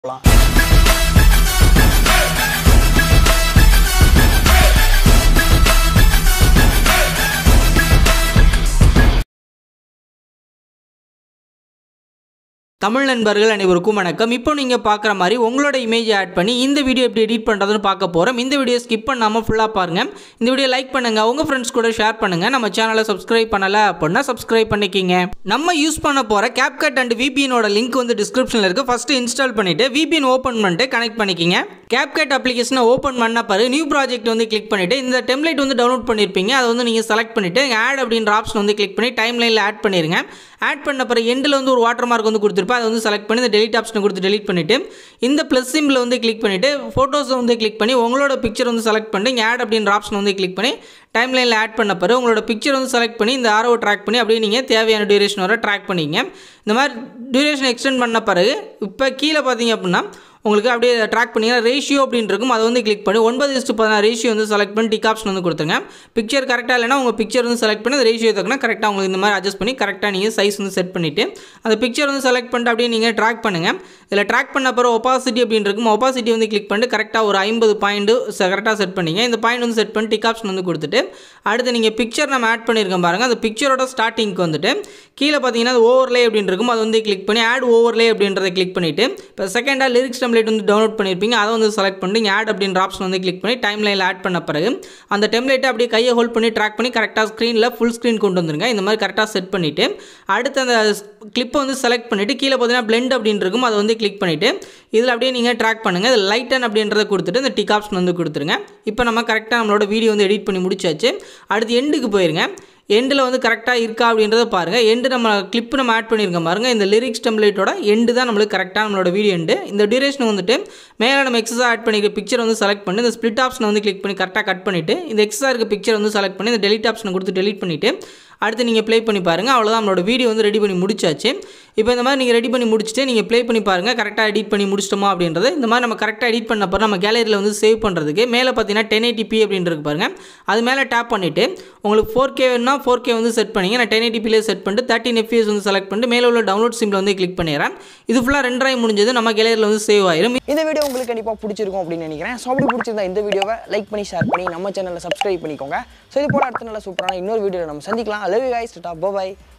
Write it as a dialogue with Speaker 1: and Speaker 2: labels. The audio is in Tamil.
Speaker 1: போகலாம்
Speaker 2: தமிழ் நண்பர்கள் அனைவருக்கும் வணக்கம் இப்போ நீங்கள் பார்க்குற மாதிரி உங்களோட இமேஜை ஆட் பண்ணி இந்த வீடியோ எப்படி எடிட் பண்ணுறதுன்னு பார்க்க போகிறோம் இந்த வீடியோ ஸ்கிப் பண்ணாமல் ஃபுல்லாக பாருங்கள் இந்த வீடியோ லைக் பண்ணுங்கள் உங்கள் ஃப்ரெண்ட்ஸ் கூட ஷேர் பண்ணுங்கள் நம்ம சேனலை சப்ஸ்கிரைப் பண்ணலை அப்படின்னா சப்ஸ்கிரைப் பண்ணிக்கிங்க நம்ம யூஸ் பண்ண போகிற CapCut அண்ட் VPN-ஓட லிங்க் வந்து டிஸ்கிரிப்ஷனில் இருக்குது ஃபஸ்ட்டு இன்ஸ்டால் பண்ணிவிட்டு VPN ஓப்பன் பண்ணிட்டு கனெக்ட் பண்ணிக்கிங்க CapCut அப்ளிகேஷனை ஓப்பன் பண்ண பிறகு நியூ ப்ராஜெக்ட் வந்து கிளிக் பண்ணிவிட்டு இந்த டெம்ப்ளேட் வந்து டவுன்லோட் பண்ணியிருப்பீங்க அதை வந்து நீங்கள் செலக்ட் பண்ணிவிட்டு ஆட் அப்படின்ற ஆப்ஷன் வந்து கிளிக் பண்ணி டைம் லைனில் ஆட் பண்ணிடுங்க ஆட் பண்ண பிறகு எண்டில் வந்து ஒரு வாட்டர் மார்க் வந்து கொடுத்துருப்பேன் அதை வந்து செலக்ட் பண்ணி இந்த டெலிட் ஆப்ஷனை கொடுத்து டெலிட் பண்ணிவிட்டு இந்த ப்ளஸ் சிம்பிள் வந்து கிளிக் பண்ணிவிட்டு ஃபோட்டோஸை வந்து கிளிக் பண்ணி உங்களோட பிக்சர் வந்து செலக்ட் பண்ணி இங்கே ஆட் அப்படின்ற ஆப்ஷன் வந்து கிளிக் பண்ணி டைம் லைனில் ஆட் பண்ண பிறகு உங்களோட பிக்சர் வந்து செலக்ட் பண்ணி இந்த ஆரோவை ட்ராக் பண்ணி அப்படியே நீங்கள் தேவையான டியூரேஷன் வர ட்ராக் பண்ணிங்க இந்த மாதிரி டியூரேஷன் எக்ஸ்டெண்ட் பண்ண பிறகு இப்போ கீழே பார்த்தீங்க அப்படின்னா உங்களுக்கு அப்படியே ட்ராக் பண்ணிங்கன்னா ரேஷியோ அப்படின்னு இருக்கும் அதை வந்து கிளிக் பண்ணி ஒன்பது இஸ்ட்டு பதினாறு ரேஷியோ வந்து செலக்ட் பண்ணி டிக் ஆப்ஷன் வந்து கொடுத்துருங்க பிக்சர் கரெக்டாக இல்லைனா உங்கள் பிக்சர் வந்து செலக்ட் பண்ணி அந்த ரேஷியோ தக்கனா கரெக்டாக உங்களுக்கு இந்த மாதிரி அட்ஜஸ்ட் பண்ணி கரெக்டாக நீங்கள் சைஸ் வந்து செட் பண்ணிவிட்டு அந்த பிக்சர் வந்து செலக்ட் பண்ணிட்டு அப்படியே நீங்கள் ட்ராக் பண்ணுங்கள் இதில் ட்ராக் பண்ண பிறகு ஒப்பாசிட்டி அப்படின்னு இருக்கும் ஒப்பாசிட்டி வந்து கிளிக் பண்ணிட்டு கரெக்டாக ஒரு ஐம்பது பாயிண்ட் கரெக்டாக செட் பண்ணிங்க இந்த பாயிண்ட் வந்து செட் பண்ணி டிக் ஆப்ஷன் வந்து கொடுத்துட்டு அடுத்து நீங்கள் பிக்சர் நம்ம ஆட் பண்ணியிருக்கோம் பாருங்கள் அந்த பிக்சரோட ஸ்டார்டிங்க்கு வந்துட்டு கீழே பார்த்தீங்கன்னா அது ஓவர்லே அப்படின்னு இருக்கும் அதை வந்து கிளிக் பண்ணி ஆட் ஓவர்லே அப்படின்றத கிளிக் பண்ணிவிட்டு இப்போ செகண்டாக லிரிக்ஸ் டெம்ப்ளேட் வந்து டவுன்லோட் பண்ணியிருப்பீங்க அதை வந்து செலக்ட் பண்ணி ஆட் அப்படின்ற ஆப்ஷன் வந்து கிளிக் பண்ணி டைம் லைனில் ஆட் பண்ண பிறகு அந்த டெம்ப்ளேட்டை அப்படியே கையை ஹோல்ட் பண்ணி ட்ராக் பண்ணி கரெக்டாக ஸ்க்ரீனில் ஃபுல் ஸ்க்ரீன் கொண்டு வந்துருங்க இந்த மாதிரி கரெக்டாக செட் பண்ணிவிட்டு அடுத்து அந்த கிளிப்பை வந்து செலக்ட் பண்ணிவிட்டு கீழே பார்த்தீங்கன்னா blend அப்படின்னு இருக்கும் அதை வந்து கிளிக் பண்ணிவிட்டு இதில் அப்படியே நீங்கள் ட்ராக் பண்ணுங்கள் இது லைட்டன் அப்படின்றத கொடுத்துட்டு இந்த டிக் ஆப்ஷன் வந்து கொடுத்துருங்க இப்போ நம்ம கரெக்டாக நம்மளோட வீடியோ வந்து எடிட் பண்ணி முடிச்சாச்சு அடுத்து எண்டுக்கு போயிருங்க எண்டில் வந்து கரெக்டாக இருக்கா அப்படின்றத பாருங்கள் எண்டு நம்ம கிளிப் நம்ம ஆட் பண்ணியிருக்கோம் பாருங்கள் இந்த லிரிக்ஸ் டெம்ப்ளேட்டோட எண்டு தான் நம்மளுக்கு கரெக்டாக நம்மளோட வீடியோ எண்டு இந்த டியூரேஷன் வந்துட்டு மேலே நம்ம எக்ஸஸாக ஆட் பண்ணிக்கிற பிக்சர் வந்து செலக்ட் பண்ணி இந்த ஸ்ப்ளிட் ஆப்ஷனை வந்து கிளிக் பண்ணி கரெக்டாக கட் பண்ணிவிட்டு இந்த எக்ஸஸாக இருக்க பிக்சர் வந்து செலக்ட் பண்ணி இந்த டெலிட் ஆப்ஷனை கொடுத்து டெலிட் பண்ணிவிட்டு அடுத்து நீங்கள் ப்ளே பண்ணி பாருங்கள் அவ்வளோதான் நம்மளோட வீடியோ வந்து ரெடி பண்ணி முடிச்சாச்சு இப்போ இந்த மாதிரி நீங்கள் ரெடி பண்ணி முடிச்சுட்டு நீங்கள் ப்ளே பண்ணி பாருங்கள் கரெக்டாக எடிட் பண்ணி முடிச்சிட்டோமா அப்படின்றது இந்த மாதிரி நம்ம கரெக்டாக எடிட் பண்ண அப்புறம் நம்ம கேலரியில் வந்து சேவ் பண்ணுறதுக்கு மேலே பார்த்தீங்கன்னா டென் எயிட்டிபி அப்படின்றது பாருங்கள் அது மேலே டேப் பண்ணிவிட்டு உங்களுக்கு ஃபோர் கே வேணும்னா ஃபோர் கே வந்து செட் பண்ணிங்க நான் டென் எயிட்டிபிலே செட் பண்ணிட்டு தேர்ட்டின் எஃபிஎஸ் வந்து செலக்ட் பண்ணிட்டு மேலே உள்ள டவுன்லோட் சிம்பிள் வந்து கிளிக் பண்ணிடுறேன் இது ஃபுல்லாக ரெண்டரை முடிஞ்சது நம்ம கேலரியில் வந்து சேவ் ஆயிரும்
Speaker 1: இந்த வீடியோ உங்களுக்கு கண்டிப்பாக பிடிச்சிருக்கும் அப்படின்னு நினைக்கிறேன் ஸோ அப்படி பிடிச்சிருந்தா இந்த வீடியோவை லைக் பண்ணி ஷேர் பண்ணி நம்ம சேனலை சப்ஸ்கிரைப் பண்ணிக்கோங்க ஸோ இது போல அடுத்த நல்ல சூப்பரான இன்னொரு வீடியோவில் நம்ம சந்திக்கலாம் லவ் யூ guys டாட்டா பாய்